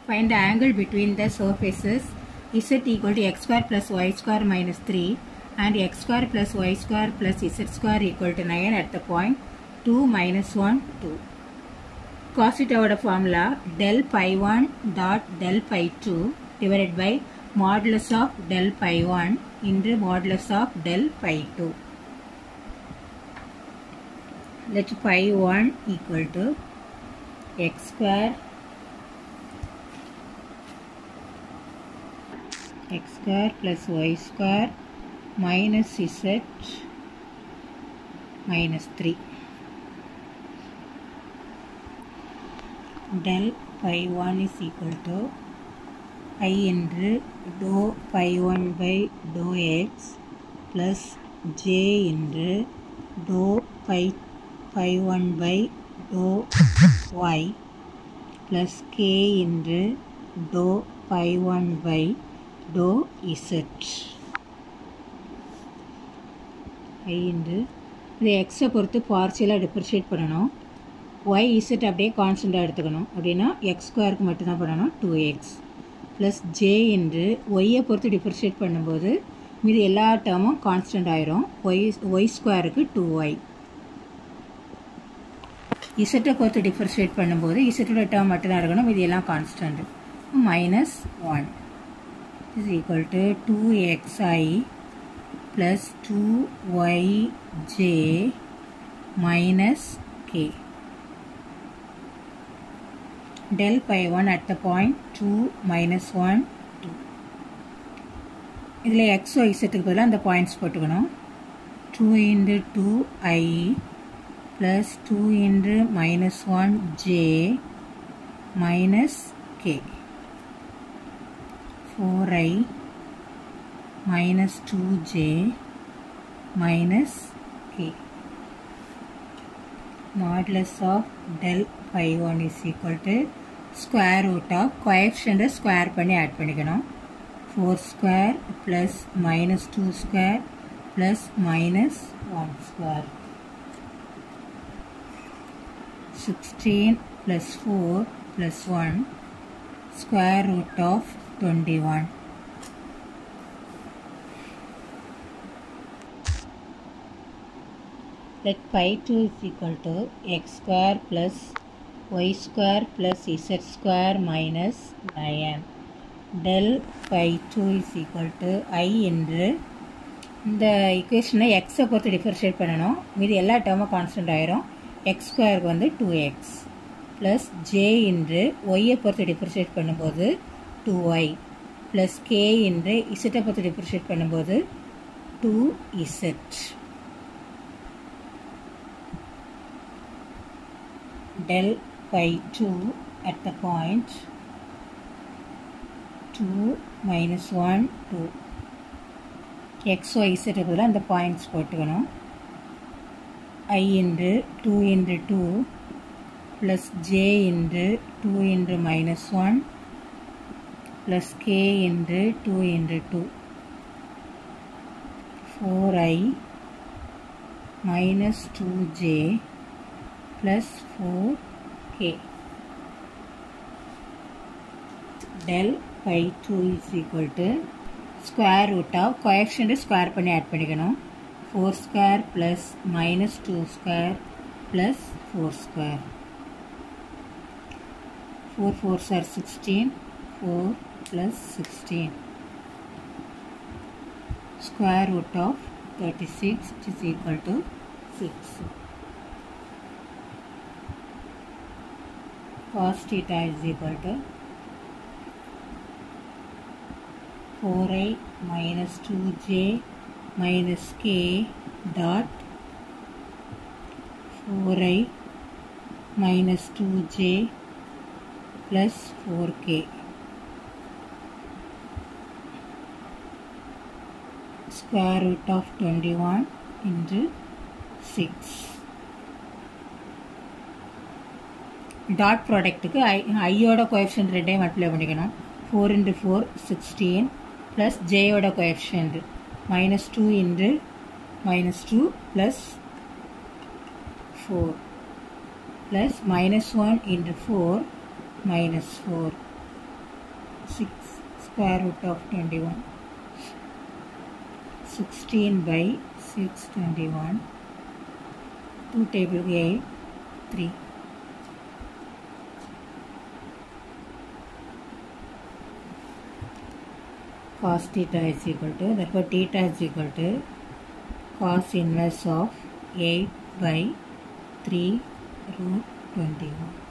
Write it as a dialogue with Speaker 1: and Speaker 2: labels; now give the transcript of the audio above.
Speaker 1: Find the angle between the surfaces z equal to x square plus y square minus 3 and x square plus y square plus z square equal to 9 at the point 2 minus 1 2. Cositaவோட formula del pi 1 dot del pi 2 divided by modulus of del pi 1 into modulus of del pi 2. Let pi 1 equal to x square x square plus y square minus z minus 3 del pi 1 is equal to i என்று dou pi 1 by dou x plus j என்று dou pi pi 1 by dou y plus k என்று dou pi 1 by dou z i என்று இது எக்ஸை பொறுத்து பார்சியலாக differentiate பண்ணணும் Y Z அப்படியே கான்ஸ்டண்ட்டாக எடுத்துக்கணும் அப்படின்னா எக்ஸ் ஸ்கொயருக்கு மட்டும்தான் பண்ணணும் டூ எக்ஸ் ப்ளஸ் ஜே என்று ஒய்யை பொறுத்து டிஃப்ரென்ஷியேட் பண்ணும்போது மீது எல்லா டேர்மும் கான்ஸ்டன்ட் ஆயிரும் ஒய் ஒய் ஸ்கொயருக்கு டூ ஒய் இசட்டை பொறுத்து டிஃப்ரென்ஷியேட் பண்ணும்போது இசட்டோட டேர்ம் மட்டும்தான் இருக்கணும் மீது எல்லாம் constant minus one is equal to two X I plus 2yj minus k. Del pi 1 at the point 2 minus 1 2. இதில் x y z பதிலாக அந்த பாயிண்ட்ஸ் போட்டுக்கணும் two into two I plus two into minus one J minus K four I minus 2j minus k. Modulus of del pi 1 is equal to square root of coefficient square பண்ணி add பண்ணிக்கணும் 4 square plus minus 2 square plus minus 1 square 16 plus 4 plus 1 square root of 21 let pi 2 is equal to x square plus y square plus z square minus 9 del pi 2 is equal to i என்று இந்த இக்குவேஷனை எக்ஸை பொறுத்து differentiate பண்ணணும் மீது எல்லா டேர்மும் constant ஆயிரும் X ஸ்கொயருக்கு வந்து டூ எக்ஸ் ப்ளஸ் ஜே என்று ஒய்யை பொறுத்து டிஃபரன்ஷியேட் பண்ணும்போது டூ ஒய் ப்ளஸ் கே என்று இசட்டை பொறுத்து டிஃபரன்ஷியேட் பண்ணும்போது two Z del pi 2 at the point 2 minus 1 2 x y z பதிலாக அந்த பாயிண்ட்ஸ் போட்டுக்கணும் i into 2 into 2 plus j into 2 into minus 1 plus k into 2 into 2 4i minus 2j plus 4k del pi 2 is equal to square root of coefficient square பண்ணி add பண்ணிக்கணும் 4 square plus minus 2 square plus 4 square 4 4s are 16 4 plus 16 square root of 36 which is equal to 6 cos theta is equal to 4i minus 2j minus k dot 4i minus 2j plus 4k square root of 21 into 6 dot ப்ராடக்ட்டுக்கு I ஐயோட coefficient ரெண்டையும் multiply பண்ணிக்கணும் four into four sixteen plus ஜேயோட coefficient minus two into minus two plus four plus minus one into four minus four square root of 21 16 by 621 2 table 8 3 cos theta is equal to therefore theta is equal to cos inverse of 8 by 3 root 21